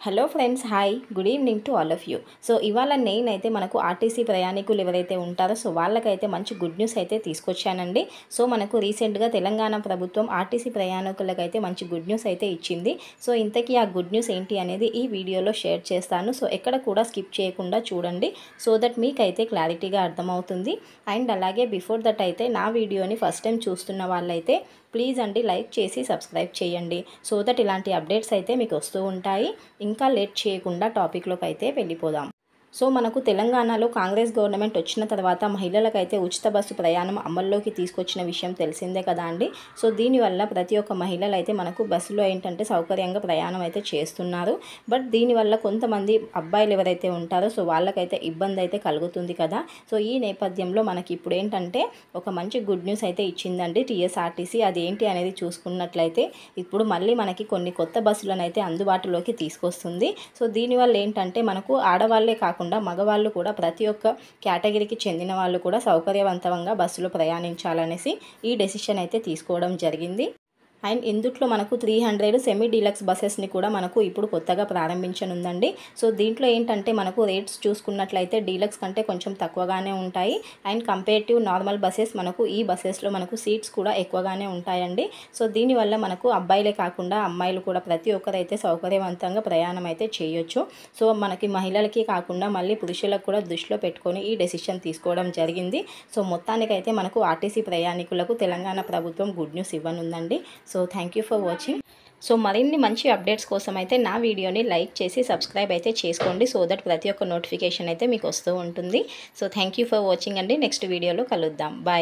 hello friends hi good evening to all of you so ఇవాళ నేనైతే మనకు RTC ప్రయాణికులు ఎవరైతే ఉంటారో సో వాళ్ళకైతే మంచి గుడ్ న్యూస్ అయితే తీసుకొచ్చానండి సో మనకు రీసెంట్గా తెలంగాణ ప్రభుత్వం ఆర్టీసీ ప్రయాణికులకైతే మంచి గుడ్ న్యూస్ అయితే ఇచ్చింది సో ఇంతకీ ఆ గుడ్ న్యూస్ ఏంటి అనేది ఈ వీడియోలో షేర్ చేస్తాను సో ఎక్కడ కూడా స్కిప్ చేయకుండా చూడండి సో దట్ మీకైతే క్లారిటీగా అర్థమవుతుంది అండ్ అలాగే బిఫోర్ దట్ అయితే నా వీడియోని ఫస్ట్ టైం చూస్తున్న వాళ్ళైతే ప్లీజ్ అండి లైక్ చేసి సబ్స్క్రైబ్ చేయండి సో దట్ ఇలాంటి అప్డేట్స్ అయితే మీకు వస్తూ ఉంటాయి ఇంకా లేట్ చేయకుండా టాపిక్లోకి అయితే వెళ్ళిపోదాం సో మనకు తెలంగాణలో కాంగ్రెస్ గవర్నమెంట్ వచ్చిన తర్వాత మహిళలకైతే ఉచిత బస్సు ప్రయాణం అమల్లోకి తీసుకొచ్చిన విషయం తెలిసిందే కదా అండి సో దీనివల్ల ప్రతి ఒక్క మహిళలు అయితే మనకు బస్సులో ఏంటంటే సౌకర్యంగా ప్రయాణం అయితే చేస్తున్నారు బట్ దీనివల్ల కొంతమంది అబ్బాయిలు ఎవరైతే ఉంటారో సో వాళ్ళకైతే ఇబ్బంది అయితే కలుగుతుంది కదా సో ఈ నేపథ్యంలో మనకి ఇప్పుడు ఏంటంటే ఒక మంచి గుడ్ న్యూస్ అయితే ఇచ్చిందండి టీఎస్ఆర్టీసీ అది ఏంటి అనేది చూసుకున్నట్లయితే ఇప్పుడు మళ్ళీ మనకి కొన్ని కొత్త బస్సులను అయితే అందుబాటులోకి తీసుకొస్తుంది సో దీనివల్ల ఏంటంటే మనకు ఆడవాళ్ళే కాకుండా మగవాళ్ళు కూడా ప్రతి ఒక్క కేటగిరీకి చెందిన వాళ్ళు కూడా సౌకర్యవంతంగా బస్సులో ప్రయాణించాలనేసి ఈ డెసిషన్ అయితే తీసుకోవడం జరిగింది అండ్ ఇందుట్లో మనకు త్రీ హండ్రెడ్ సెమీ డీలక్స్ బస్సెస్ని కూడా మనకు ఇప్పుడు కొత్తగా ప్రారంభించనుందండి సో దీంట్లో ఏంటంటే మనకు రేట్స్ చూసుకున్నట్లయితే డీలక్స్ కంటే కొంచెం తక్కువగానే ఉంటాయి అండ్ కంపేరిటివ్ నార్మల్ బస్సెస్ మనకు ఈ బస్సెస్లో మనకు సీట్స్ కూడా ఎక్కువగానే ఉంటాయండి సో దీనివల్ల మనకు అబ్బాయిలే కాకుండా అమ్మాయిలు కూడా ప్రతి ఒక్కరైతే సౌకర్యవంతంగా ప్రయాణం అయితే చేయొచ్చు సో మనకి మహిళలకి కాకుండా మళ్ళీ పురుషులకు కూడా దృష్టిలో పెట్టుకొని ఈ డెసిషన్ తీసుకోవడం జరిగింది సో మొత్తానికైతే మనకు ఆర్టీసీ ప్రయాణికులకు తెలంగాణ ప్రభుత్వం గుడ్ న్యూస్ ఇవ్వనుందండి so thank you for watching so మరిన్ని మంచి అప్డేట్స్ కోసం అయితే నా వీడియోని లైక్ చేసి సబ్స్క్రైబ్ అయితే చేసుకోండి సో దట్ ప్రతి ఒక్క నోటిఫికేషన్ అయితే మీకు వస్తూ ఉంటుంది so thank you for watching అండి నెక్స్ట్ వీడియోలో కలుద్దాం బాయ్